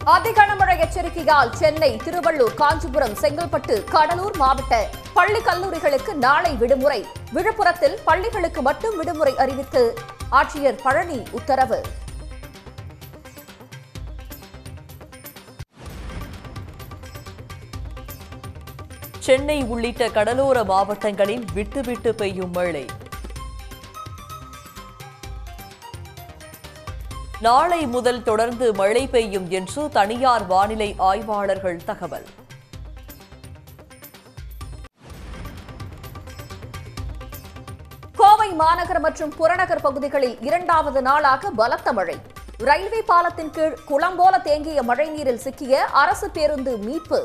அதிகனமழை எச்சரிக்கையால் சென்னை திருவள்ளூர் காஞ்சிபுரம் செங்கல்பட்டு கடலூர் மாவட்ட பள்ளி கல்லூரிகளுக்கு நாளை விடுமுறை விழுப்புரத்தில் பள்ளிகளுக்கு மட்டும் விடுமுறை அறிவித்து ஆட்சியர் பழனி உத்தரவு சென்னை உள்ளிட்ட கடலோர மாவட்டங்களில் விட்டு விட்டு பெய்யும் மழை நாளை முதல் தொடர்ந்து மழை பெய்யும் என்று தனியார் வானிலை ஆய்வாளர்கள் தகவல் கோவை மாநகர் மற்றும் புறநகர் பகுதிகளில் இரண்டாவது நாளாக பலத்த மழை ரயில்வே பாலத்தின் கீழ் குளம் போல தேங்கிய மழைநீரில் சிக்கிய அரசு பேருந்து மீட்பு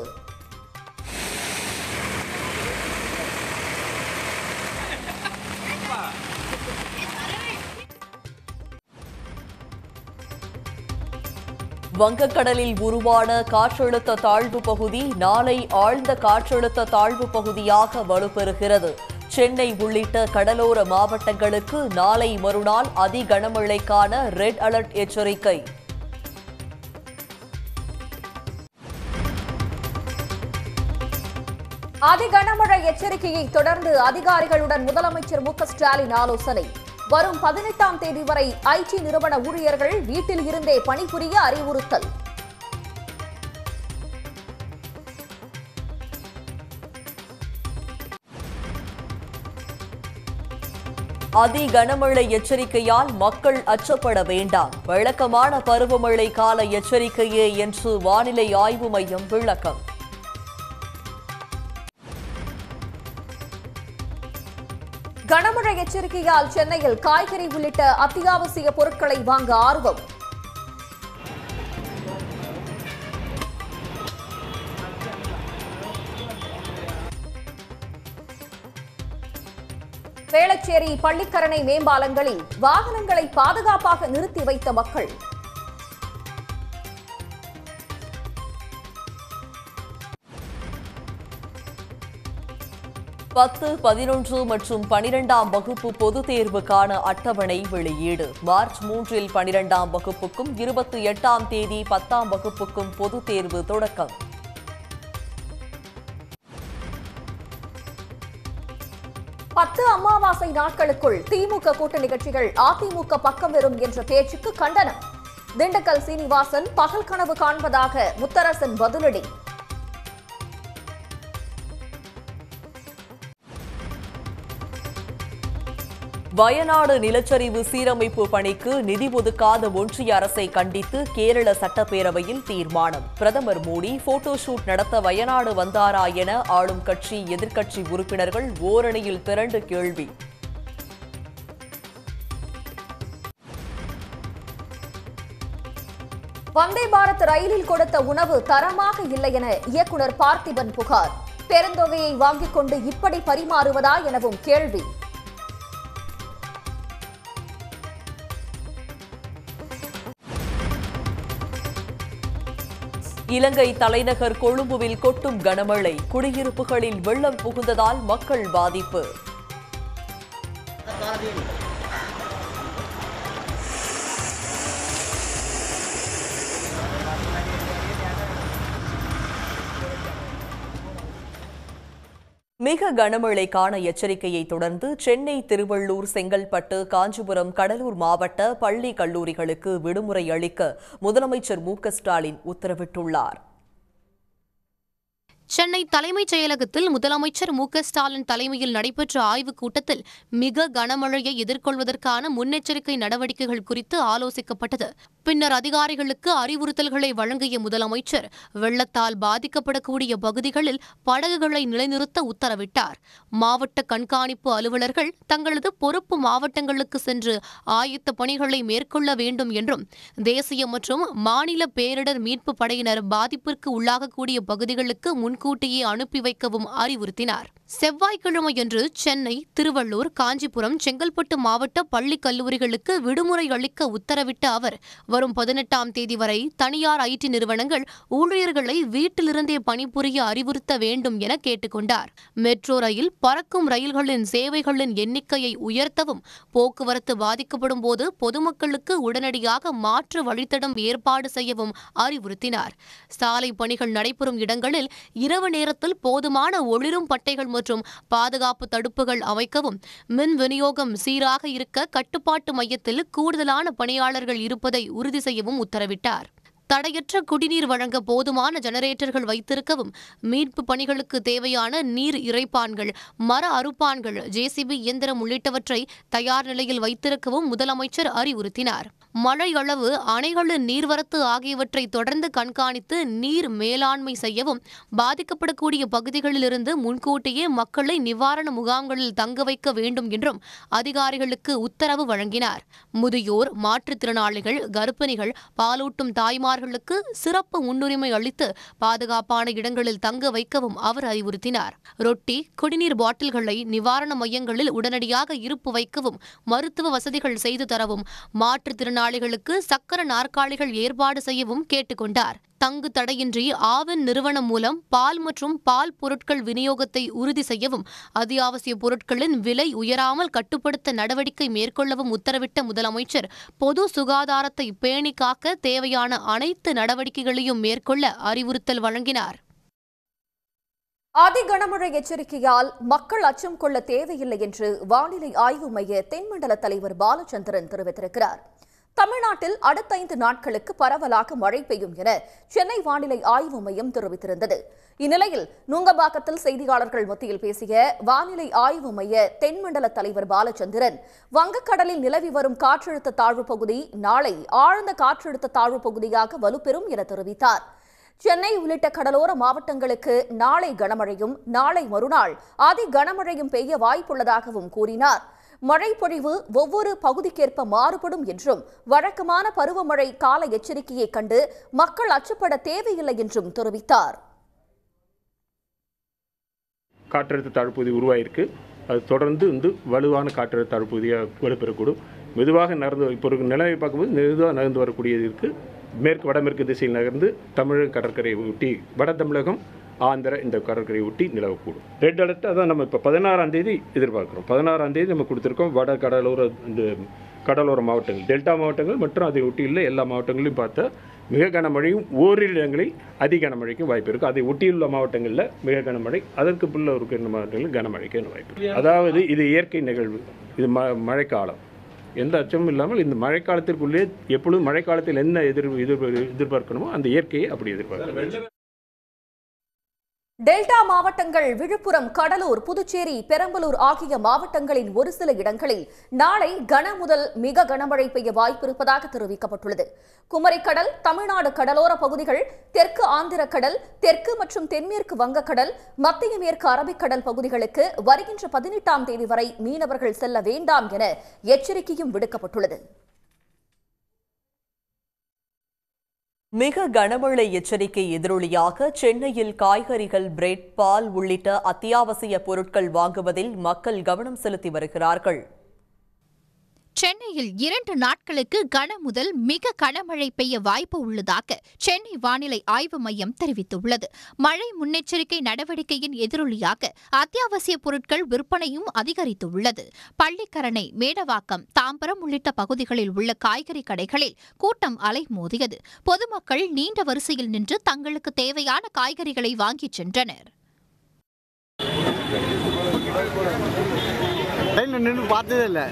வங்கக்கடலில் உருவான காற்றழுத்த தாழ்வு பகுதி நாளை ஆழ்ந்த காற்றழுத்த தாழ்வு பகுதியாக வலுப்பெறுகிறது சென்னை உள்ளிட்ட கடலோர மாவட்டங்களுக்கு நாளை மறுநாள் அதி கனமழைக்கான ரெட் அலர்ட் எச்சரிக்கை அதி கனமழை எச்சரிக்கையை தொடர்ந்து அதிகாரிகளுடன் முதலமைச்சர் மு க ஸ்டாலின் ஆலோசனை வரும் பதினெட்டாம் தேதி வரை ஐடி நிறுவன ஊழியர்கள் வீட்டில் இருந்தே பணிபுரிய அறிவுறுத்தல் அதி கனமழை எச்சரிக்கையால் மக்கள் அச்சப்பட வேண்டாம் வழக்கமான பருவமழை கால எச்சரிக்கையே என்று வானிலை ஆய்வு மையம் விளக்கம் கனமழை எச்சரிக்கையால் சென்னையில் காய்கறி உள்ளிட்ட அத்தியாவசிய பொருட்களை வாங்க ஆர்வம் வேளச்சேரி பள்ளிக்கரணை மேம்பாலங்களில் வாகனங்களை பாதுகாப்பாக நிறுத்தி வைத்த மக்கள் பத்து பதினொன்று மற்றும் பனிரெண்டாம் வகுப்பு பொதுத் தேர்வுக்கான அட்டவணை வெளியீடு மார்ச் மூன்றில் பனிரெண்டாம் வகுப்புக்கும் இருபத்தி எட்டாம் தேதி பத்தாம் வகுப்புக்கும் பொதுத் தேர்வு தொடக்கம் பத்து அமாவாசை நாட்களுக்குள் திமுக கூட்டணி கட்சிகள் அதிமுக பக்கம் வரும் என்ற பேச்சுக்கு கண்டனம் திண்டுக்கல் சீனிவாசன் பகல் கனவு காண்பதாக முத்தரசன் பதிலடி வயநாடு நிலச்சரிவு சீரமைப்பு பணிக்கு நிதி ஒதுக்காத ஒன்றிய அரசை கண்டித்து கேரள சட்டப்பேரவையில் தீர்மானம் பிரதமர் மோடி போட்டோ ஷூட் நடத்த வயநாடு வந்தாரா என ஆளும் கட்சி எதிர்க்கட்சி உறுப்பினர்கள் ஓரணியில் திரண்டு கேள்வி வந்தே பாரத் ரயிலில் கொடுத்த உணவு தரமாக இல்லை என இயக்குனர் பார்த்திபன் புகார் பெருந்தொகையை வாங்கிக் கொண்டு இப்படி பரிமாறுவதா எனவும் கேள்வி இலங்கை தலைநகர் கொழும்புவில் கொட்டும் கனமழை குடியிருப்புகளில் வெள்ளம் புகுந்ததால் மக்கள் பாதிப்பு மிக கனமழைக்கான எச்சரிக்கையை தொடர்ந்து சென்னை திருவள்ளூர் செங்கல்பட்டு காஞ்சிபுரம் கடலூர் மாவட்ட பள்ளி கல்லூரிகளுக்கு விடுமுறை அளிக்க முதலமைச்சர் மு க ஸ்டாலின் உத்தரவிட்டுள்ளார் சென்னை தலைமைச் செயலகத்தில் முதலமைச்சர் மு க ஸ்டாலின் தலைமையில் நடைபெற்ற ஆய்வுக் கூட்டத்தில் மிக கனமழையை எதிர்கொள்வதற்கான முன்னெச்சரிக்கை நடவடிக்கைகள் குறித்து ஆலோசிக்கப்பட்டது பின்னர் அதிகாரிகளுக்கு அறிவுறுத்தல்களை வழங்கிய முதலமைச்சர் வெள்ளத்தால் பாதிக்கப்படக்கூடிய பகுதிகளில் படகுகளை நிலைநிறுத்த உத்தரவிட்டார் மாவட்ட கண்காணிப்பு அலுவலர்கள் தங்களது பொறுப்பு மாவட்டங்களுக்கு சென்று ஆயத்த பணிகளை மேற்கொள்ள வேண்டும் என்றும் தேசிய மற்றும் மாநில பேரிடர் மீட்பு படையினர் பாதிப்பிற்கு உள்ளாகக்கூடிய பகுதிகளுக்கு முன்கூட்டியே முன்கூட்டியே அனுப்பி வைக்கவும் அறிவுறுத்தினார் செவ்வாய்க்கிழமையன்று சென்னை திருவள்ளூர் காஞ்சிபுரம் செங்கல்பட்டு மாவட்ட பள்ளி கல்லூரிகளுக்கு விடுமுறை அளிக்க உத்தரவிட்ட அவர் வரும் பதினெட்டாம் தேதி வரை தனியார் ஐடி நிறுவனங்கள் ஊழியர்களை வீட்டிலிருந்தே பணிபுரிய அறிவுறுத்த வேண்டும் என கேட்டுக்கொண்டார் மெட்ரோ ரயில் பறக்கும் ரயில்களின் சேவைகளின் எண்ணிக்கையை உயர்த்தவும் போக்குவரத்து பாதிக்கப்படும் போது பொதுமக்களுக்கு உடனடியாக மாற்று வழித்தடம் ஏற்பாடு செய்யவும் அறிவுறுத்தினார் சாலை பணிகள் நடைபெறும் இடங்களில் இரவு நேரத்தில் போதுமான ஒளிரும் பட்டைகள் மற்றும் பாதுகாப்பு தடுப்புகள் அமைக்கவும் மின் விநியோகம் சீராக இருக்க கட்டுப்பாட்டு மையத்தில் கூடுதலான பணியாளர்கள் இருப்பதை உறுதி செய்யவும் உத்தரவிட்டார் தடையற்ற குடிநீர் வழங்க போதுமான ஜெனரேட்டர்கள் வைத்திருக்கவும் மீட்பு பணிகளுக்கு தேவையான நீர் இறைப்பான்கள் மர அறுப்பான்கள் ஜேசிபி இயந்திரம் உள்ளிட்டவற்றை தயார் நிலையில் வைத்திருக்கவும் முதலமைச்சர் அறிவுறுத்தினார் மழை அளவு அணைகளின் நீர்வரத்து ஆகியவற்றை தொடர்ந்து கண்காணித்து நீர் மேலாண்மை செய்யவும் பாதிக்கப்படக்கூடிய பகுதிகளிலிருந்து முன்கூட்டியே மக்களை நிவாரண முகாம்களில் தங்க வைக்க வேண்டும் என்றும் அதிகாரிகளுக்கு உத்தரவு வழங்கினார் முதியோர் மாற்றுத்திறனாளிகள் கர்ப்பிணிகள் பாலூட்டும் தாய்மார்களுக்கு சிறப்பு முன்னுரிமை அளித்து பாதுகாப்பான இடங்களில் தங்க வைக்கவும் அவர் அறிவுறுத்தினார் ரொட்டி குடிநீர் பாட்டில்களை நிவாரண மையங்களில் உடனடியாக இருப்பு வைக்கவும் மருத்துவ வசதிகள் செய்து தரவும் மாற்றுத்திறனாளிகளுக்கு சக்கர நாற்காலிகள் ஏற்பாடு செய்யவும் கேட்டுக்கொண்டார் தங்கு தடையின்றி ஆவின் நிறுவனம் மூலம் பால் மற்றும் பால் பொருட்கள் விநியோகத்தை உறுதி செய்யவும் அத்தியாவசிய பொருட்களின் விலை உயராமல் கட்டுப்படுத்த நடவடிக்கை மேற்கொள்ளவும் உத்தரவிட்ட முதலமைச்சர் பொது சுகாதாரத்தை பேணி காக்க தேவையான அனைத்து நடவடிக்கைகளையும் மேற்கொள்ள அறிவுறுத்தல் வழங்கினார் அதி கனமழை எச்சரிக்கையால் மக்கள் அச்சம் கொள்ள தேவையில்லை என்று வானிலை ஆய்வு மைய தென்மண்டல தலைவர் பாலச்சந்திரன் தெரிவித்திருக்கிறார் தமிழ்நாட்டில் அடுத்த ஐந்து நாட்களுக்கு பரவலாக மழை பெய்யும் என சென்னை வானிலை ஆய்வு மையம் தெரிவித்திருந்தது இந்நிலையில் நுங்கம்பாக்கத்தில் செய்தியாளர்கள் மத்தியில் பேசிய வானிலை ஆய்வு மைய தென்மண்டல தலைவர் பாலச்சந்திரன் வங்கக்கடலில் நிலவி வரும் காற்றழுத்த தாழ்வு பகுதி நாளை ஆழ்ந்த காற்றழுத்த தாழ்வு பகுதியாக வலுப்பெறும் என தெரிவித்தார் சென்னை உள்ளிட்ட கடலோர மாவட்டங்களுக்கு நாளை கனமழையும் நாளை மறுநாள் அதி கனமழையும் பெய்ய வாய்ப்புள்ளதாகவும் கூறினார் மழை பொழிவு ஒவ்வொரு பகுதிக்கேற்ப மாறுபடும் என்றும் வழக்கமான பருவமழை கால எச்சரிக்கையை கண்டு மக்கள் அச்சப்பட தேவையில்லை என்றும் தெரிவித்தார் காற்றழுத்த தாழ்வுப்பகுதி உருவாயிருக்கு அது தொடர்ந்து வந்து வலுவான காற்றழுத்த தாழ்வுப்பகுதியாக வலுப்பெறக்கூடும் மெதுவாக நகர்ந்து இப்போ ஒரு நிலையை பார்க்கும்போது மெதுவாக நகர்ந்து வரக்கூடியது இருக்குது மேற்கு வடமேற்கு திசையில் நகர்ந்து தமிழக கடற்கரையை ஒட்டி வட தமிழகம் ஆந்திர இந்த கடற்கரையை ஒட்டி நிலவக்கூடும் ரெட் அலர்ட் அதான் நம்ம இப்போ பதினாறாம் தேதி எதிர்பார்க்குறோம் பதினாறாம் தேதி நம்ம கொடுத்துருக்கோம் வட கடலோர இந்த கடலோர மாவட்டங்கள் டெல்டா மாவட்டங்கள் மற்றும் அதை ஒட்டியுள்ள எல்லா மாவட்டங்களையும் பார்த்தா மிக கனமழையும் ஓரிரு இடங்களில் அதி கனமழைக்கும் வாய்ப்பு இருக்குது அதை ஒட்டியுள்ள மாவட்டங்களில் மிக கனமழை அதற்கு புள்ள இருக்கிற மாவட்டங்களில் கனமழைக்கு வாய்ப்பு இருக்கு. அதாவது இது இயற்கை நிகழ்வு இது ம மழைக்காலம் எந்த அச்சமும் இல்லாமல் இந்த மழைக்காலத்திற்குள்ளே எப்பொழுதும் மழைக்காலத்தில் என்ன எதிர் எதிர் எதிர்பார்க்கணுமோ அந்த இயற்கையை அப்படி எதிர்பார்க்கணும் டெல்டா மாவட்டங்கள் விழுப்புரம் கடலூர் புதுச்சேரி பெரம்பலூர் ஆகிய மாவட்டங்களின் ஒரு சில இடங்களில் நாளை கன முதல் மிக கனமழை பெய்ய வாய்ப்பிருப்பதாக தெரிவிக்கப்பட்டுள்ளது குமரிக்கடல் தமிழ்நாடு கடலோர பகுதிகள் தெற்கு ஆந்திர கடல் தெற்கு மற்றும் தென்மேற்கு வங்கக்கடல் மத்திய மேற்கு அரபிக்கடல் பகுதிகளுக்கு வருகின்ற பதினெட்டாம் தேதி வரை மீனவர்கள் செல்ல வேண்டாம் என எச்சரிக்கையும் விடுக்கப்பட்டுள்ளது மிக கனமழை எச்சரிக்கை எதிரொலியாக சென்னையில் காய்கறிகள் பிரெட் பால் உள்ளிட்ட அத்தியாவசிய பொருட்கள் வாங்குவதில் மக்கள் கவனம் செலுத்தி வருகிறார்கள் சென்னையில் இரண்டு நாட்களுக்கு கன முதல் மிக கனமழை பெய்ய வாய்ப்பு உள்ளதாக சென்னை வானிலை ஆய்வு மையம் தெரிவித்துள்ளது மழை முன்னெச்சரிக்கை நடவடிக்கையின் எதிரொலியாக அத்தியாவசிய பொருட்கள் விற்பனையும் அதிகரித்துள்ளது பள்ளிக்கரணை மேடவாக்கம் தாம்பரம் உள்ளிட்ட பகுதிகளில் உள்ள காய்கறி கடைகளில் கூட்டம் அலைமோதியது பொதுமக்கள் நீண்ட வரிசையில் நின்று தங்களுக்கு தேவையான காய்கறிகளை வாங்கிச் சென்றனர் லைனில் நின்று பார்த்ததே இல்லை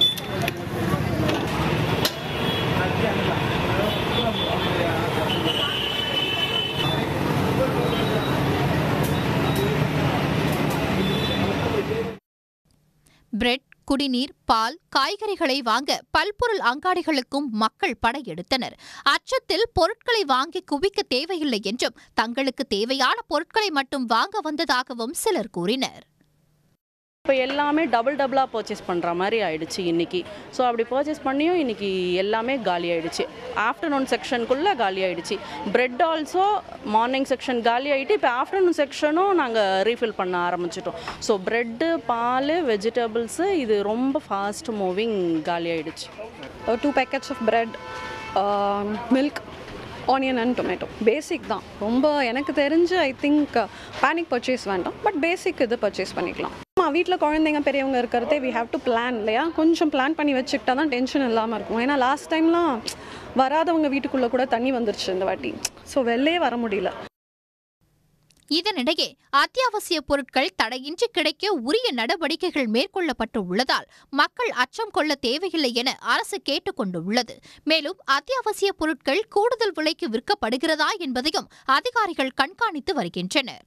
பிரெட் குடிநீர் பால் காய்கறிகளை வாங்க பல்பொருள் அங்காடிகளுக்கும் மக்கள் படையெடுத்தனர் அச்சத்தில் பொருட்களை வாங்கி குவிக்க தேவையில்லை என்றும் தங்களுக்கு தேவையான பொருட்களை மட்டும் வாங்க வந்ததாகவும் சிலர் கூறினர் இப்போ எல்லாமே டபுள் டபுளாக பர்ச்சேஸ் பண்ணுற மாதிரி ஆயிடுச்சு இன்னைக்கு ஸோ அப்படி பர்ச்சேஸ் பண்ணியும் இன்னைக்கு எல்லாமே காலி ஆயிடுச்சு ஆஃப்டர்நூன் செக்ஷனுக்குள்ளே காலி ஆயிடுச்சு பிரெட் ஆல்சோ மார்னிங் செக்ஷன் காலி ஆகிட்டு இப்போ ஆஃப்டர்நூன் செக்ஷனும் நாங்கள் ரீஃபில் பண்ண ஆரம்பிச்சிட்டோம் ஸோ பிரெட்டு பால் வெஜிடபிள்ஸு இது ரொம்ப ஃபாஸ்ட் மூவிங் காலி ஆயிடுச்சு two packets of bread milk onion and tomato basic தான் ரொம்ப எனக்கு தெரிஞ்சு ஐ திங்க் பேனிக் பர்ச்சேஸ் வேண்டாம் பட் பேசிக் இது பர்ச்சேஸ் பண்ணிக்கலாம் ஆமாம் வீட்டில் குழந்தைங்க பெரியவங்க இருக்கிறதே வி ஹேவ் டு பிளான் இல்லையா கொஞ்சம் பிளான் பண்ணி வச்சுக்கிட்டா தான் டென்ஷன் இல்லாமல் இருக்கும் ஏன்னா லாஸ்ட் டைம்லாம் வராதவங்க வீட்டுக்குள்ளே கூட தண்ணி வந்துருச்சு இந்த வாட்டி ஸோ வெளிலே வர முடியல இதனிடையே அத்தியாவசிய பொருட்கள் தடையின்றி கிடைக்க உரிய நடவடிக்கைகள் மேற்கொள்ளப்பட்டு உள்ளதால் மக்கள் அச்சம் கொள்ள தேவையில்லை என அரசு கேட்டுக் கொண்டுள்ளது மேலும் அத்தியாவசிய பொருட்கள் கூடுதல் விலைக்கு விற்கப்படுகிறதா என்பதையும் அதிகாரிகள் கண்காணித்து வருகின்றனர்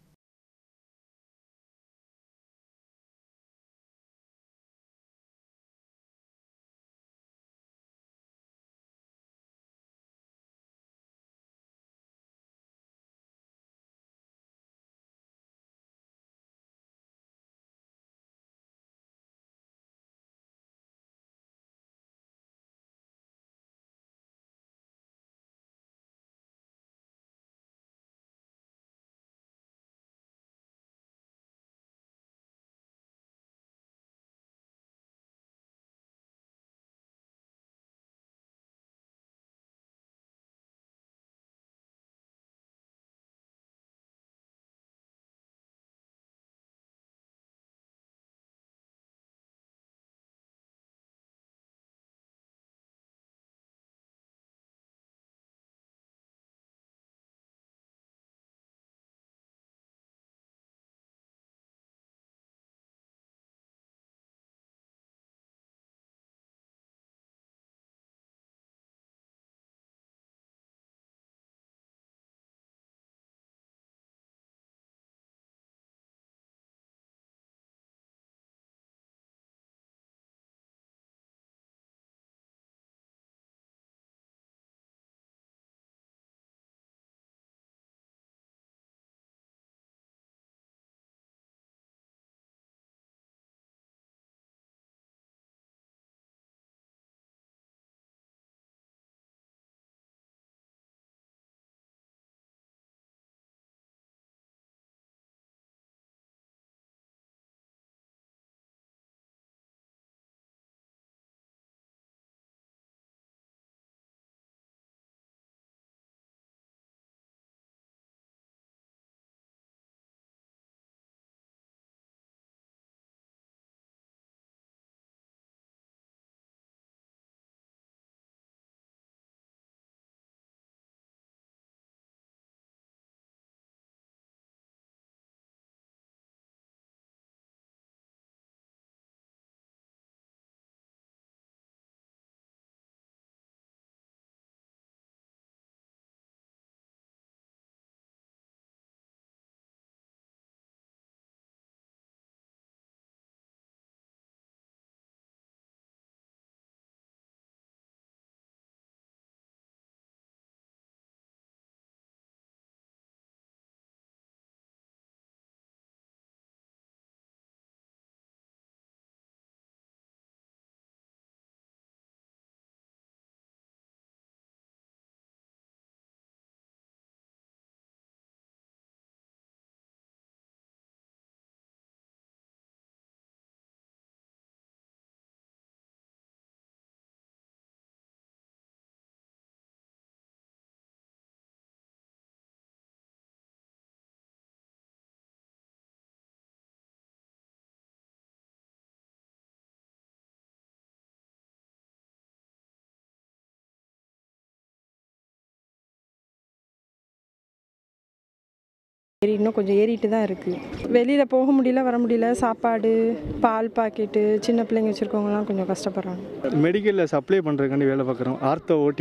ஏறி இன்னும் கொஞ்சம் ஏறிட்டு தான் இருக்குது வெளியில் போக முடியல வர முடியல சாப்பாடு பால் பாக்கெட்டு சின்ன பிள்ளைங்க வச்சுருக்கவங்கலாம் கொஞ்சம் கஷ்டப்படுறாங்க மெடிக்கலில் சப்ளை பண்ணுறதுக்காண்டி வேலை பார்க்குறோம் ஆர்த்தோ ஓட்டியில்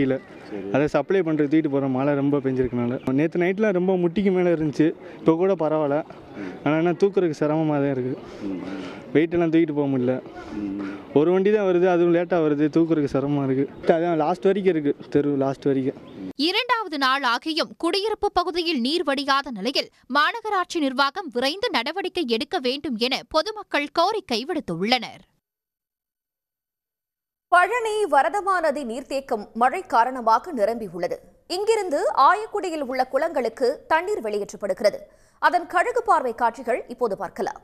அதை சப்ளை பண்ணுறது தூக்கிட்டு போகிறோம் மழை ரொம்ப பெஞ்சிருக்கனால நேற்று நைட்லாம் ரொம்ப முட்டிக்கு மேலே இருந்துச்சு இப்போ கூட பரவாயில்ல ஆனால் என்ன தூக்குறதுக்கு சிரமமாக தான் இருக்குது வெயிட்டெல்லாம் தூக்கிட்டு போக முடியல ஒரு வண்டி தான் வருது அதுவும் லேட்டாக வருது தூக்குறதுக்கு சிரமமாக இருக்குது அதான் லாஸ்ட் வரைக்கும் இருக்குது தெரு லாஸ்ட் வரைக்கும் இரண்டாவது நாள் ஆகியும் குடியிருப்பு பகுதியில் நீர் வடியாத நிலையில் மாநகராட்சி நிர்வாகம் விரைந்து நடவடிக்கை எடுக்க வேண்டும் என பொதுமக்கள் கோரிக்கை விடுத்துள்ளனர் பழனி வரதமா நதி நீர்த்தேக்கம் மழை காரணமாக நிரம்பியுள்ளது இங்கிருந்து ஆயக்குடியில் உள்ள குளங்களுக்கு தண்ணீர் வெளியேற்றப்படுகிறது அதன் கழுகு பார்வை காட்சிகள் இப்போது பார்க்கலாம்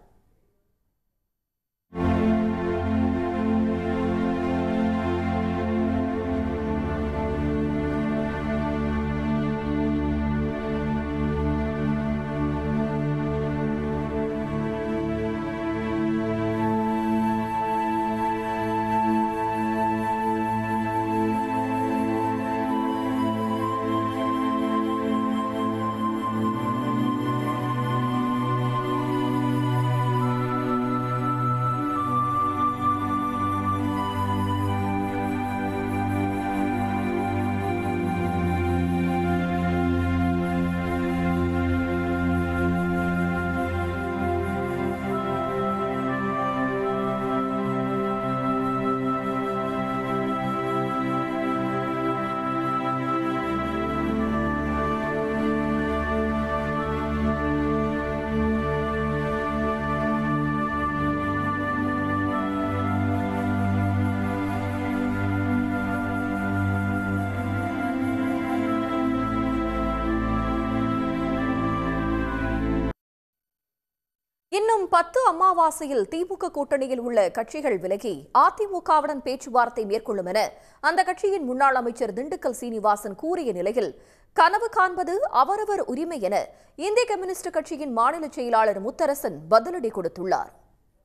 இன்னும் பத்து அமாவாசையில் திமுக கூட்டணியில் உள்ள கட்சிகள் விலகி அதிமுகவுடன் பேச்சுவார்த்தை மேற்கொள்ளும் என அந்த கட்சியின் முன்னாள் அமைச்சர் திண்டுக்கல் சீனிவாசன் கூறிய நிலையில் கனவு காண்பது அவரவர் உரிமை என இந்திய கம்யூனிஸ்ட் கட்சியின் மாநில செயலாளர் முத்தரசன் பதிலடி கொடுத்துள்ளார்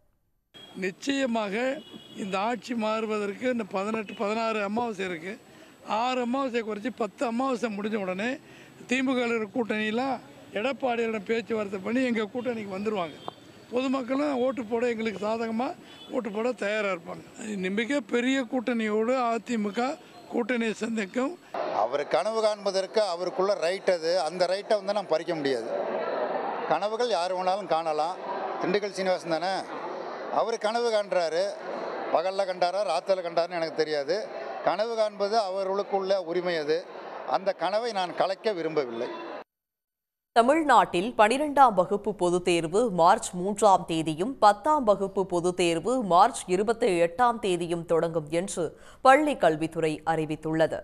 நிச்சயமாக இந்த ஆட்சி மாறுவதற்கு இந்த பதினெட்டு பதினாறு அமாவாசை இருக்குது ஆறு அமாவாசை குறைச்சி பத்து அமாவாசை முடிஞ்ச உடனே திமுக ல கூட்டணியெலாம் எடப்பாடியிடம் பேச்சுவார்த்தை பண்ணி எங்கள் கூட்டணிக்கு வந்துடுவாங்க பொதுமக்களும் ஓட்டு போட எங்களுக்கு சாதகமாக ஓட்டு போட தயாராக இருப்பாங்க இது மிகப்பெரிய கூட்டணியோடு அதிமுக கூட்டணியை சந்திக்கும் அவர் கனவு காண்பதற்கு அவருக்குள்ள ரைட் அது அந்த ரைட்டை வந்து நம்ம பறிக்க முடியாது கனவுகள் யார் வேணாலும் காணலாம் திண்டுக்கல் சீனிவாசன் தானே அவர் கனவு காண்றாரு பகலில் கண்டாரா ராத்திரில் கண்டாருன்னு எனக்கு தெரியாது கனவு காண்பது அவர்களுக்குள்ள உரிமை அது அந்த கனவை நான் கலைக்க விரும்பவில்லை தமிழ்நாட்டில் பனிரெண்டாம் வகுப்பு பொதுத் தேர்வு மார்ச் மூன்றாம் தேதியும் பத்தாம் வகுப்பு பொதுத் தேர்வு மார்ச் இருபத்தி எட்டாம் தேதியும் தொடங்கும் என்று பள்ளிக் கல்வித்துறை அறிவித்துள்ளது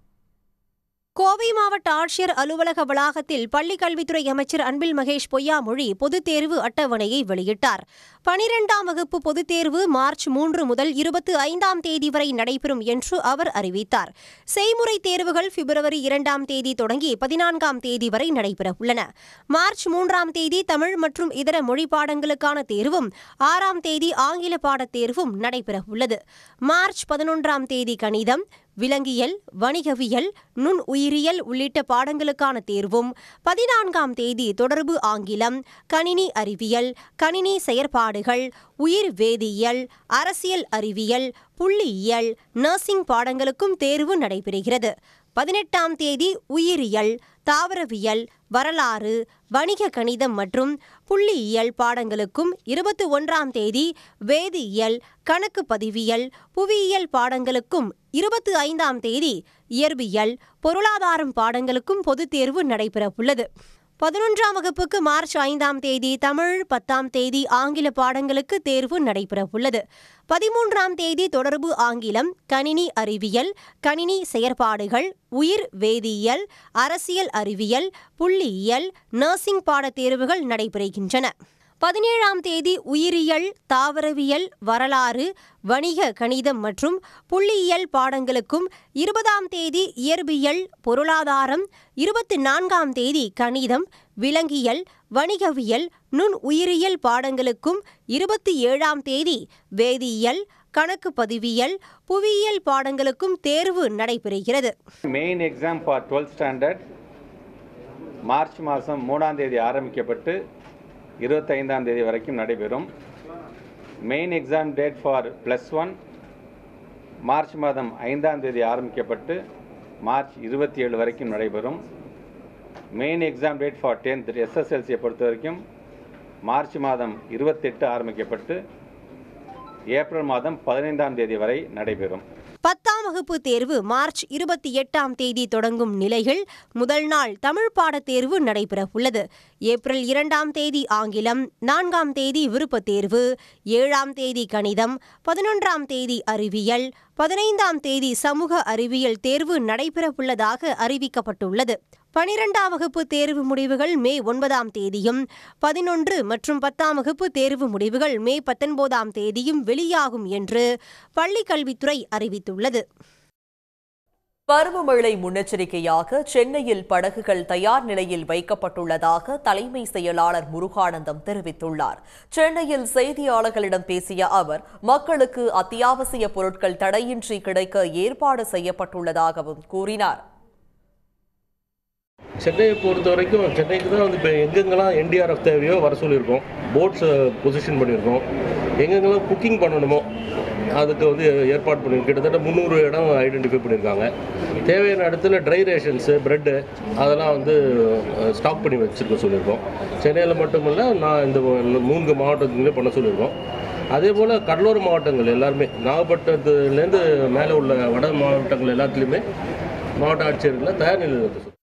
கோவை மாவட்ட ஆட்சியர் அலுவலக வளாகத்தில் பள்ளிக் கல்வித்துறை அமைச்சர் அன்பில் மகேஷ் பொய்யாமொழி பொதுத் தேர்வு அட்டவணையை வெளியிட்டார் பனிரெண்டாம் வகுப்பு பொதுத் தேர்வு மார்ச் மூன்று முதல் இருபத்தி ஐந்தாம் தேதி வரை நடைபெறும் என்று அவர் அறிவித்தார் செய்முறை தேர்வுகள் பிப்ரவரி இரண்டாம் தேதி தொடங்கி பதினான்காம் தேதி வரை நடைபெற உள்ளன மார்ச் மூன்றாம் தேதி தமிழ் மற்றும் இதர மொழி பாடங்களுக்கான தேர்வும் ஆறாம் தேதி ஆங்கில பாடத் தேர்வும் நடைபெற உள்ளது மார்ச் பதினொன்றாம் தேதி கணிதம் விலங்கியல் வணிகவியல் நுண் உயிரியல் உள்ளிட்ட பாடங்களுக்கான தேர்வும் பதினான்காம் தேதி தொடர்பு ஆங்கிலம் கணினி அறிவியல் கணினி செயற்பாடுகள் உயிர் வேதியியல் அரசியல் அறிவியல் புள்ளியியல் நர்சிங் பாடங்களுக்கும் தேர்வு நடைபெறுகிறது பதினெட்டாம் தேதி உயிரியல் தாவரவியல் வரலாறு வணிக கணிதம் மற்றும் புள்ளியியல் பாடங்களுக்கும் இருபத்தி ஒன்றாம் தேதி வேதியியல் கணக்கு பதிவியல் புவியியல் பாடங்களுக்கும் இருபத்தி ஐந்தாம் தேதி இயற்பியல் பொருளாதாரம் பாடங்களுக்கும் பொதுத் தேர்வு நடைபெற உள்ளது பதினொன்றாம் வகுப்புக்கு மார்ச் ஐந்தாம் தேதி தமிழ் பத்தாம் தேதி ஆங்கில பாடங்களுக்கு தேர்வு நடைபெற உள்ளது பதிமூன்றாம் தேதி தொடர்பு ஆங்கிலம் கணினி அறிவியல் கணினி செயற்பாடுகள் உயிர் வேதியியல் அரசியல் அறிவியல் புள்ளியியல் நர்சிங் பாடத் தேர்வுகள் நடைபெறுகின்றன பதினேழாம் தேதி உயிரியல் தாவரவியல் வரலாறு வணிக கணிதம் மற்றும் புள்ளியியல் பாடங்களுக்கும் இருபதாம் தேதி இயற்பியல் பொருளாதாரம் இருபத்தி நான்காம் தேதி கணிதம் விலங்கியல் வணிகவியல் நுண் உயிரியல் பாடங்களுக்கும் இருபத்தி ஏழாம் தேதி வேதியியல் கணக்கு பதிவியல் புவியியல் பாடங்களுக்கும் தேர்வு நடைபெறுகிறது main exam for twelfth standard March மாதம் மூணாம் தேதி ஆரம்பிக்கப்பட்டு இருபத்தைந்தாம் தேதி வரைக்கும் நடைபெறும் main exam date for plus one March மாதம் ஐந்தாம் தேதி ஆரம்பிக்கப்பட்டு மார்ச் இருபத்தி ஏழு வரைக்கும் நடைபெறும் main exam date for tenth எஸ்எஸ்எல்சியை பொறுத்த வரைக்கும் மார்ச் மாதம் இருபத்தெட்டு ஆரம்பிக்கப்பட்டு ஏப்ரல் மாதம் பதினைந்தாம் தேதி வரை நடைபெறும் பத்தாம் வகுப்பு தேர்வு மார்ச் இருபத்தி எட்டாம் தேதி தொடங்கும் நிலையில் முதல் நாள் தமிழ் பாடத் தேர்வு நடைபெற உள்ளது ஏப்ரல் இரண்டாம் தேதி ஆங்கிலம் நான்காம் தேதி விருப்பத் தேர்வு ஏழாம் தேதி கணிதம் பதினொன்றாம் தேதி அறிவியல் பதினைந்தாம் தேதி சமூக அறிவியல் தேர்வு நடைபெற உள்ளதாக அறிவிக்கப்பட்டுள்ளது பனிரெண்டாம் வகுப்பு தேர்வு முடிவுகள் மே ஒன்பதாம் தேதியும் பதினொன்று மற்றும் பத்தாம் வகுப்பு தேர்வு முடிவுகள் மே பத்தொன்பதாம் தேதியும் வெளியாகும் என்று பள்ளிக் கல்வித்துறை அறிவித்துள்ளது பருவமழை முன்னெச்சரிக்கையாக சென்னையில் படகுகள் தயார் நிலையில் வைக்கப்பட்டுள்ளதாக தலைமை செயலாளர் முருகானந்தம் தெரிவித்துள்ளார் சென்னையில் செய்தியாளர்களிடம் பேசிய அவர் மக்களுக்கு அத்தியாவசிய பொருட்கள் தடையின்றி கிடைக்க ஏற்பாடு செய்யப்பட்டுள்ளதாகவும் கூறினார் சென்னையை பொறுத்த வரைக்கும் சென்னைக்கு தான் வந்து இப்போ எங்கெங்கெல்லாம் என்டிஆர்எஃப் தேவையோ வர சொல்லியிருக்கோம் போட்ஸை பொசிஷன் பண்ணியிருக்கோம் எங்கெங்கெல்லாம் குக்கிங் பண்ணணுமோ அதுக்கு வந்து ஏற்பாடு பண்ணியிருக்கோம் கிட்டத்தட்ட முந்நூறு இடம் ஐடென்டிஃபை பண்ணியிருக்காங்க தேவையான இடத்துல ட்ரை ரேஷன்ஸு ப்ரெட்டு அதெல்லாம் வந்து ஸ்டாக் பண்ணி வச்சுருக்க சொல்லியிருக்கோம் சென்னையில் மட்டுமல்ல நான் இந்த மூன்று மாவட்டத்துலேயே பண்ண சொல்லியிருக்கோம் அதே போல் கடலோர மாவட்டங்கள் எல்லாருமே நாகப்பட்டினத்துலேருந்து மேலே உள்ள வட மாவட்டங்கள் எல்லாத்துலேயுமே மாவட்ட ஆட்சியர்களை தயார் நிலையில் இருக்க சொல்லி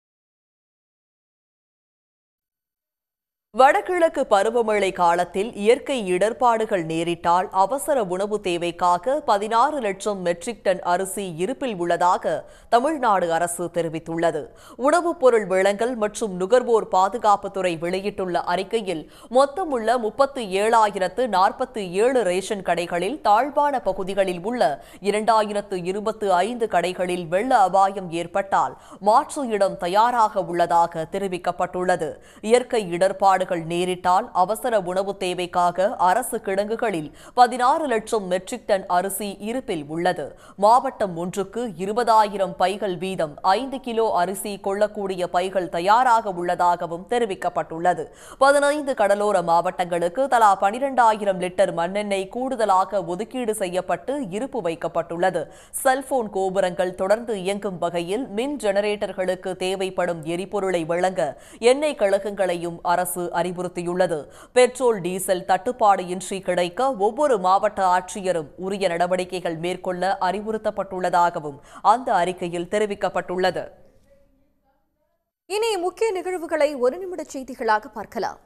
வடகிழக்கு பருவமழை காலத்தில் இயற்கை இடர்பாடுகள் நேரிட்டால் அவசர உணவு தேவைக்காக பதினாறு லட்சம் மெட்ரிக் டன் அரிசி இருப்பில் உள்ளதாக தமிழ்நாடு அரசு தெரிவித்துள்ளது உணவுப் பொருள் வழங்கல் மற்றும் நுகர்வோர் பாதுகாப்புத்துறை வெளியிட்டுள்ள அறிக்கையில் மொத்தமுள்ள முப்பத்து ஏழாயிரத்து நாற்பத்தி ஏழு ரேஷன் கடைகளில் தாழ்வான பகுதிகளில் உள்ள இரண்டாயிரத்து இருபத்து ஐந்து கடைகளில் வெள்ள அபாயம் ஏற்பட்டால் மாற்று இடம் தயாராக உள்ளதாக தெரிவிக்கப்பட்டுள்ளது இயற்கை இடர்பாடு இடர்பாடுகள் நேரிட்டால் அவசர உணவு தேவைக்காக அரசு கிடங்குகளில் பதினாறு லட்சம் மெட்ரிக் டன் அரிசி இருப்பில் உள்ளது மாவட்டம் ஒன்றுக்கு இருபதாயிரம் பைகள் வீதம் ஐந்து கிலோ அரிசி கொள்ளக்கூடிய பைகள் தயாராக உள்ளதாகவும் தெரிவிக்கப்பட்டுள்ளது பதினைந்து கடலோர மாவட்டங்களுக்கு தலா பனிரெண்டாயிரம் லிட்டர் மண்ணெண்ணெய் கூடுதலாக ஒதுக்கீடு செய்யப்பட்டு இருப்பு வைக்கப்பட்டுள்ளது செல்போன் கோபுரங்கள் தொடர்ந்து இயங்கும் வகையில் மின் ஜெனரேட்டர்களுக்கு தேவைப்படும் எரிபொருளை வழங்க எண்ணெய் கழகங்களையும் அரசு அறிவுறுத்தியுள்ளது பெட்ரோல் டீசல் தட்டுப்பாடு இன்றி கிடைக்க ஒவ்வொரு மாவட்ட ஆட்சியரும் உரிய நடவடிக்கைகள் மேற்கொள்ள அறிவுறுத்தப்பட்டுள்ளதாகவும் அந்த அறிக்கையில் தெரிவிக்கப்பட்டுள்ளது இனி முக்கிய நிகழ்வுகளை ஒரு நிமிட செய்திகளாக பார்க்கலாம்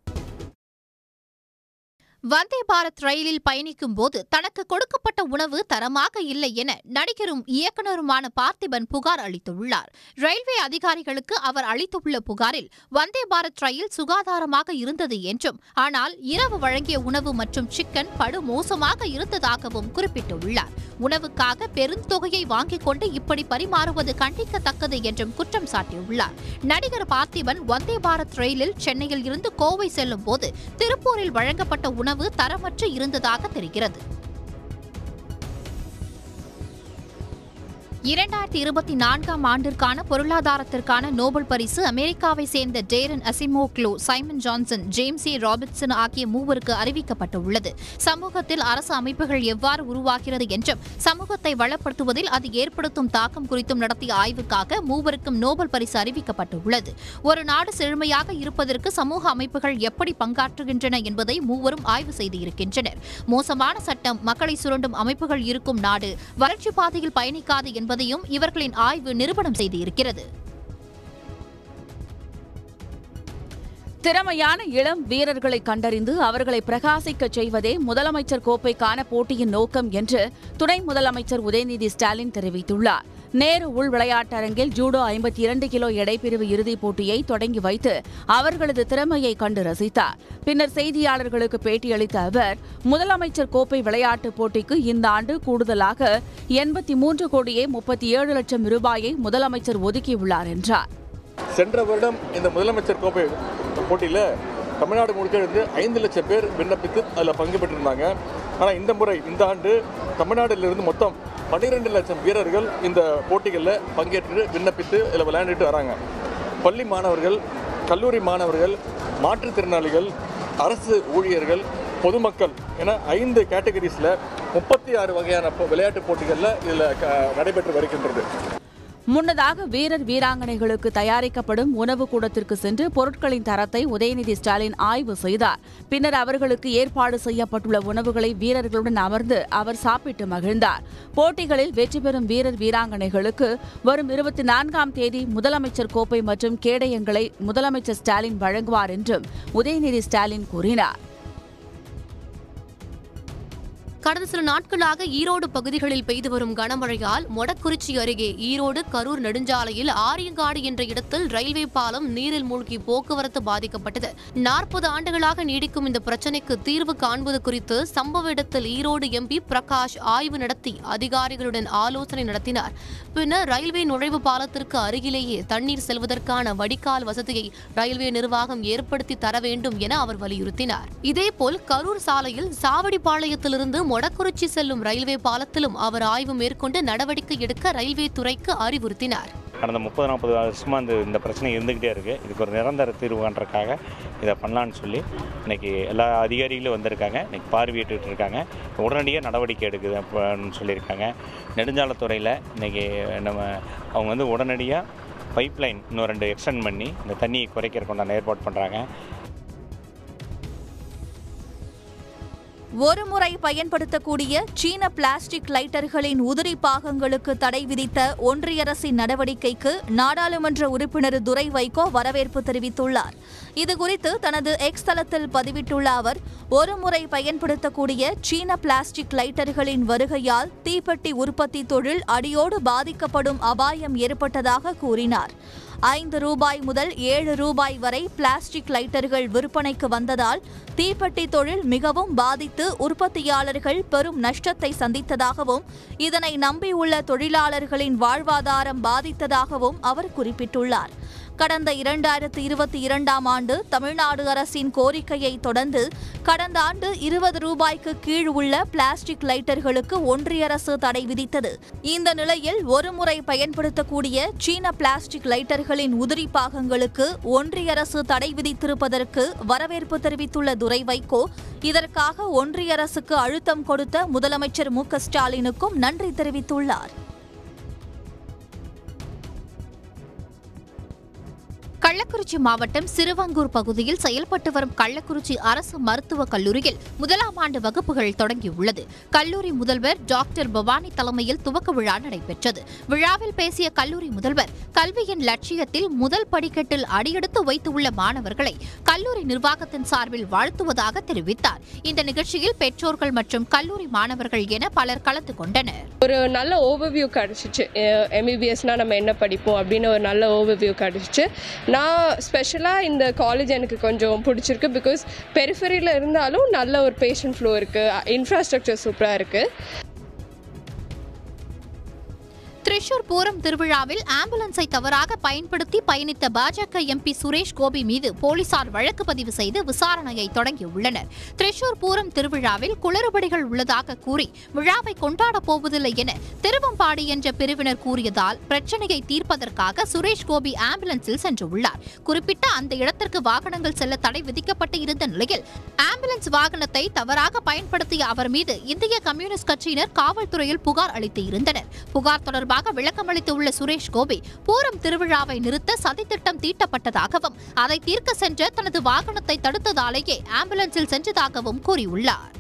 வந்தே பாரத் ரயிலில் பயணிக்கும் போது தனக்கு கொடுக்கப்பட்ட உணவு தரமாக இல்லை என நடிகரும் இயக்குனருமான பார்த்திபன் புகார் அளித்துள்ளார் ரயில்வே அதிகாரிகளுக்கு அவர் அளித்துள்ள புகாரில் வந்தே பாரத் ரயில் சுகாதாரமாக இருந்தது என்றும் ஆனால் இரவு வழங்கிய உணவு மற்றும் சிக்கன் படு மோசமாக இருந்ததாகவும் குறிப்பிட்டுள்ளார் உணவுக்காக பெருந்தொகையை வாங்கிக் கொண்டு இப்படி பரிமாறுவது கண்டிக்கத்தக்கது என்றும் குற்றம் சாட்டியுள்ளார் நடிகர் பார்த்திபன் வந்தே பாரத் ரயிலில் சென்னையில் இருந்து கோவை செல்லும் போது திருப்பூரில் வழங்கப்பட்ட உணவு தரமற்று இருந்ததாக தெரிகிறது இரண்டாயிரத்தி இருபத்தி நான்காம் ஆண்டிற்கான பொருளாதாரத்திற்கான நோபல் பரிசு அமெரிக்காவை சேர்ந்த Daron Acemoglu Simon Johnson James A Robertson ஆகிய மூவருக்கு அறிவிக்கப்பட்டுள்ளது சமூகத்தில் அரசு அமைப்புகள் எவ்வாறு உருவாகிறது என்றும் சமூகத்தை வளப்படுத்துவதில் அது ஏற்படுத்தும் தாக்கம் குறித்தும் நடத்திய ஆய்வுக்காக மூவருக்கும் நோபல் பரிசு அறிவிக்கப்பட்டுள்ளது ஒரு நாடு செழுமையாக இருப்பதற்கு சமூக அமைப்புகள் எப்படி பங்காற்றுகின்றன என்பதை மூவரும் ஆய்வு செய்திருக்கின்றனர் மோசமான சட்டம் மக்களை சுரண்டும் அமைப்புகள் இருக்கும் நாடு வளர்ச்சி பாதையில் பயணிக்காது என்பதையும் இவர்களின் ஆய்வு நிரூபணம் செய்திருக்கிறது திறமையான இளம் வீரர்களை கண்டறிந்து அவர்களை பிரகாசிக்கச் செய்வதே முதலமைச்சர் கோப்பைக்கான போட்டியின் நோக்கம் என்று துணை முதலமைச்சர் உதயநிதி ஸ்டாலின் தெரிவித்துள்ளார் நேரு உள் விளையாட்டரங்கில் ஜூடோ ஐம்பத்தி இரண்டு கிலோ எடைப்பிரிவு இறுதிப் போட்டியை தொடங்கி வைத்து அவர்களது திறமையை கண்டு ரசித்தார் பின்னர் செய்தியாளர்களுக்கு பேட்டியளித்த அவர் முதலமைச்சர் கோப்பை விளையாட்டுப் போட்டிக்கு இந்த ஆண்டு கூடுதலாக எண்பத்தி மூன்று கோடியே முப்பத்தி ஏழு லட்சம் ரூபாயை முதலமைச்சர் ஒதுக்கியுள்ளார் என்றார் சென்ற வருடம் இந்த முதலமைச்சர் கோப்பை போட்டியில் தமிழ்நாடு முழுக்க இருந்து ஐந்து லட்சம் பேர் விண்ணப்பித்து அதில் பங்கு பெற்றிருந்தாங்க ஆனால் இந்த முறை இந்த ஆண்டு தமிழ்நாட்டிலிருந்து மொத்தம் பன்னிரெண்டு லட்சம் வீரர்கள் இந்த போட்டிகளில் பங்கேற்று விண்ணப்பித்து இதில் விளையாண்டுட்டு வராங்க பள்ளி மாணவர்கள் கல்லூரி மாணவர்கள் மாற்றுத்திறனாளிகள் அரசு ஊழியர்கள் பொதுமக்கள் என ஐந்து கேட்டகரிஸில் முப்பத்தி ஆறு வகையான பொ- விளையாட்டுப் போட்டிகளில் இதில் க- நடைபெற்று வருகின்றது முன்னதாக வீரர் வீராங்கனைகளுக்கு தயாரிக்கப்படும் உணவு கூடத்திற்கு சென்று பொருட்களின் தரத்தை உதயநிதி ஸ்டாலின் ஆய்வு செய்தார் பின்னர் அவர்களுக்கு ஏற்பாடு செய்யப்பட்டுள்ள உணவுகளை வீரர்களுடன் அமர்ந்து அவர் சாப்பிட்டு மகிழ்ந்தார் போட்டிகளில் வெற்றி பெறும் வீரர் வீராங்கனைகளுக்கு வரும் இருபத்தி நான்காம் தேதி முதலமைச்சர் கோப்பை மற்றும் கேடயங்களை முதலமைச்சர் ஸ்டாலின் வழங்குவார் என்றும் உதயநிதி ஸ்டாலின் கூறினார் கடந்த சில நாட்களாக ஈரோடு பகுதிகளில் பெய்து வரும் கனமழையால் மொடக்குறிச்சி அருகே ஈரோடு கரூர் நெடுஞ்சாலையில் ஆரியங்காடு என்ற இடத்தில் ரயில்வே பாலம் நீரில் மூழ்கி போக்குவரத்து பாதிக்கப்பட்டது நாற்பது ஆண்டுகளாக நீடிக்கும் இந்த பிரச்சினைக்கு தீர்வு காண்பது குறித்து சம்பவ இடத்தில் ஈரோடு எம்பி பிரகாஷ் ஆய்வு நடத்தி அதிகாரிகளுடன் ஆலோசனை நடத்தினார் பின்னர் ரயில்வே நுழைவு பாலத்திற்கு அருகிலேயே தண்ணீர் செல்வதற்கான வடிகால் வசதியை ரயில்வே நிர்வாகம் ஏற்படுத்தி தர வேண்டும் என அவர் வலியுறுத்தினார் இதேபோல் கரூர் சாலையில் சாவடிப்பாளையத்திலிருந்து மொடக்குறிச்சி செல்லும் ரயில்வே பாலத்திலும் அவர் ஆய்வு மேற்கொண்டு நடவடிக்கை எடுக்க ரயில்வே துறைக்கு அறிவுறுத்தினார் கடந்த முப்பது நாற்பது வருஷமாக இந்த இந்த பிரச்சனை இருந்துக்கிட்டே இருக்குது இதுக்கு ஒரு நிரந்தர தீர்வு காண்றதுக்காக இதை பண்ணலான்னு சொல்லி இன்னைக்கு எல்லா அதிகாரிகளும் வந்திருக்காங்க இன்னைக்கு பார்வையிட்டு இருக்காங்க உடனடியாக நடவடிக்கை எடுக்குது அப்படின்னு சொல்லியிருக்காங்க நெடுஞ்சாலைத்துறையில் இன்னைக்கு நம்ம அவங்க வந்து உடனடியாக பைப் லைன் இன்னும் ரெண்டு எக்ஸ்டெண்ட் பண்ணி இந்த தண்ணியை குறைக்கிறதுக்கு உண்டான ஏற்பாடு பண்ணுறாங்க ஒருமுறை பயன்படுத்தக்கூடிய சீன பிளாஸ்டிக் லைட்டர்களின் உதிரி பாகங்களுக்கு தடை விதித்த ஒன்றிய அரசின் நடவடிக்கைக்கு நாடாளுமன்ற உறுப்பினர் துரை வைகோ வரவேற்பு தெரிவித்துள்ளார் இதுகுறித்து தனது எக்ஸ் தளத்தில் பதிவிட்டுள்ள அவர் ஒருமுறை பயன்படுத்தக்கூடிய சீன பிளாஸ்டிக் லைட்டர்களின் வருகையால் தீப்பெட்டி உற்பத்தி தொழில் அடியோடு பாதிக்கப்படும் அபாயம் ஏற்பட்டதாக கூறினார் ஐந்து ரூபாய் முதல் ஏழு ரூபாய் வரை பிளாஸ்டிக் லைட்டர்கள் விற்பனைக்கு வந்ததால் தீப்பெட்டி தொழில் மிகவும் பாதித்து உற்பத்தியாளர்கள் பெரும் நஷ்டத்தை சந்தித்ததாகவும் இதனை நம்பியுள்ள தொழிலாளர்களின் வாழ்வாதாரம் பாதித்ததாகவும் அவர் குறிப்பிட்டுள்ளார் கடந்த இரண்டாயிரத்து இருபத்தி இரண்டாம் ஆண்டு தமிழ்நாடு அரசின் கோரிக்கையை தொடர்ந்து கடந்த ஆண்டு இருபது ரூபாய்க்கு கீழ் உள்ள பிளாஸ்டிக் லைட்டர்களுக்கு ஒன்றிய அரசு தடை விதித்தது இந்த நிலையில் ஒருமுறை பயன்படுத்தக்கூடிய சீன பிளாஸ்டிக் லைட்டர்களின் உதிரி பாகங்களுக்கு ஒன்றிய அரசு தடை விதித்திருப்பதற்கு வரவேற்பு தெரிவித்துள்ள துரை வைகோ இதற்காக ஒன்றிய அரசுக்கு அழுத்தம் கொடுத்த முதலமைச்சர் மு க ஸ்டாலினுக்கும் நன்றி தெரிவித்துள்ளார் கள்ளக்குறிச்சி மாவட்டம் சிறுவங்கூர் பகுதியில் செயல்பட்டு வரும் கள்ளக்குறிச்சி அரசு மருத்துவக் கல்லூரியில் முதலாம் ஆண்டு வகுப்புகள் தொடங்கியுள்ளது கல்லூரி முதல்வர் டாக்டர் பவானி தலைமையில் துவக்க விழா நடைபெற்றது விழாவில் பேசிய கல்லூரி முதல்வர் கல்வியின் லட்சியத்தில் முதல் படிக்கட்டில் அடியெடுத்து வைத்துள்ள மாணவர்களை கல்லூரி நிர்வாகத்தின் சார்பில் வாழ்த்துவதாக தெரிவித்தார் இந்த நிகழ்ச்சியில் பெற்றோர்கள் மற்றும் கல்லூரி மாணவர்கள் என பலர் கலந்து கொண்டனர் ஒரு நல்ல ஓவர்வியூ கிடச்சிச்சு எம்பிபிஎஸ்னால் நம்ம என்ன படிப்போம் அப்படின்னு ஒரு நல்ல ஓவர்வியூ கிடச்சிச்சு நான் ஸ்பெஷலாக இந்த காலேஜ் எனக்கு கொஞ்சம் பிடிச்சிருக்கு பிகாஸ் பெரிஃபரியில் இருந்தாலும் நல்ல ஒரு பேஷண்ட் ஃப்ளோ இருக்குது இன்ஃப்ராஸ்ட்ரக்சர் சூப்பராக இருக்குது திரிஷூர் பூரம் திருவிழாவில் ஆம்புலன்ஸை தவறாக பயன்படுத்தி பயணித்த பாஜக எம்பி சுரேஷ் கோபி மீது போலீசார் வழக்கு பதிவு செய்து விசாரணையை தொடங்கியுள்ளனர் திரிஷூர் பூரம் திருவிழாவில் குளறுபடிகள் உள்ளதாக கூறி விழாவை கொண்டாடப் போவதில்லை என திருவம்பாடி என்ற பிரிவினர் கூறியதால் பிரச்சனையை தீர்ப்பதற்காக சுரேஷ் கோபி ஆம்புலன்ஸில் சென்றுள்ளார் குறிப்பிட்ட அந்த இடத்திற்கு வாகனங்கள் செல்ல தடை விதிக்கப்பட்டு இருந்த நிலையில் ஆம்புலன்ஸ் வாகனத்தை தவறாக பயன்படுத்திய அவர் மீது இந்திய கம்யூனிஸ்ட் கட்சியினர் காவல்துறையில் புகார் அளித்து இருந்தனர் புகார் தொடர்பாக விளக்கமளித்துள்ள சுரேஷ் கோபி பூரம் திருவிழாவை நிறுத்த சதித்திட்டம் தீட்டப்பட்டதாகவும் அதை தீர்க்க சென்ற தனது வாகனத்தை தடுத்ததாலேயே ஆம்புலன்ஸில் சென்றதாகவும் கூறியுள்ளார்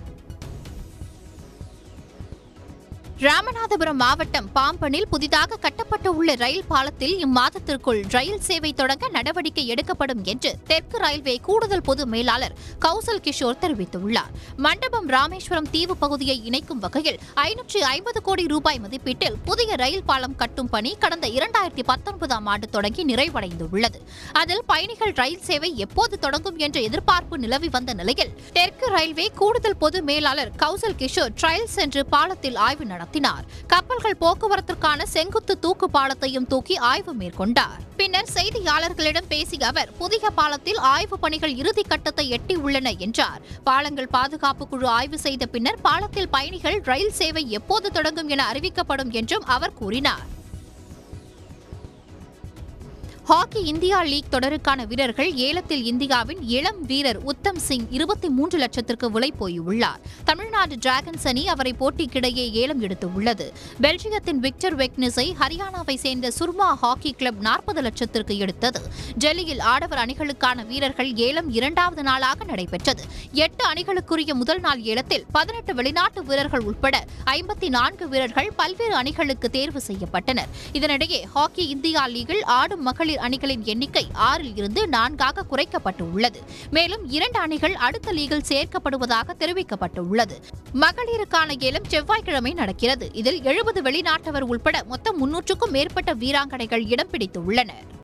ராமநாதபுரம் மாவட்டம் பாம்பனில் புதிதாக கட்டப்பட்டு உள்ள ரயில் பாலத்தில் இம்மாதத்திற்குள் ரயில் சேவை தொடங்க நடவடிக்கை எடுக்கப்படும் என்று தெற்கு ரயில்வே கூடுதல் பொது மேலாளர் கௌசல் கிஷோர் தெரிவித்துள்ளார் மண்டபம் ராமேஸ்வரம் தீவு பகுதியை இணைக்கும் வகையில் ஐநூற்றி ஐம்பது கோடி ரூபாய் மதிப்பீட்டில் புதிய ரயில் பாலம் கட்டும் பணி கடந்த இரண்டாயிரத்தி பத்தொன்பதாம் ஆண்டு தொடங்கி நிறைவடைந்துள்ளது அதில் பயணிகள் ரயில் சேவை எப்போது தொடங்கும் என்ற எதிர்பார்ப்பு நிலவி வந்த நிலையில் தெற்கு ரயில்வே கூடுதல் பொது மேலாளர் கௌசல் கிஷோர் ட்ரையல் சென்று பாலத்தில் ஆய்வு நடத்தினார் கப்பல்கள் போக்குவரத்திற்கான செங்குத்து தூக்கு பாலத்தையும் தூக்கி ஆய்வு மேற்கொண்டார் பின்னர் செய்தியாளர்களிடம் பேசிய அவர் புதிய பாலத்தில் ஆய்வு பணிகள் இறுதி கட்டத்தை எட்டியுள்ளன என்றார் பாலங்கள் பாதுகாப்பு குழு ஆய்வு செய்த பின்னர் பாலத்தில் பயணிகள் ரயில் சேவை எப்போது தொடங்கும் என அறிவிக்கப்படும் என்றும் அவர் கூறினார் ஹாக்கி இந்தியா லீக் தொடருக்கான வீரர்கள் ஏலத்தில் இந்தியாவின் இளம் வீரர் உத்தம் சிங் இருபத்தி மூன்று லட்சத்திற்கு விலை போயுள்ளார் தமிழ்நாடு டிராகன்ஸ் அணி அவரை போட்டிக்கிடையே ஏலம் எடுத்துள்ளது பெல்ஜியத்தின் விக்டர் வெக்னிஸை ஹரியானாவை சேர்ந்த சுர்மா ஹாக்கி கிளப் நாற்பது லட்சத்திற்கு எடுத்தது டெல்லியில் ஆடவர் அணிகளுக்கான வீரர்கள் ஏலம் இரண்டாவது நாளாக நடைபெற்றது எட்டு அணிகளுக்குரிய முதல் நாள் ஏலத்தில் பதினெட்டு வெளிநாட்டு வீரர்கள் உட்பட ஐம்பத்தி நான்கு வீரர்கள் பல்வேறு அணிகளுக்கு தேர்வு செய்யப்பட்டனர் இதனிடையே ஹாக்கி இந்தியா லீகில் ஆடும் மகளிர் அணிகளின் எண்ணிக்கை ஆறில் இருந்து நான்காக குறைக்கப்பட்டுள்ளது மேலும் இரண்டு அணிகள் அடுத்த லீகில் சேர்க்கப்படுவதாக தெரிவிக்கப்பட்டுள்ளது மகளிருக்கான ஏலம் செவ்வாய்க்கிழமை நடக்கிறது இதில் எழுபது வெளிநாட்டவர் உட்பட மொத்தம் முன்னூற்றுக்கும் மேற்பட்ட வீராங்கனைகள் இடம் பிடித்துள்ளனர்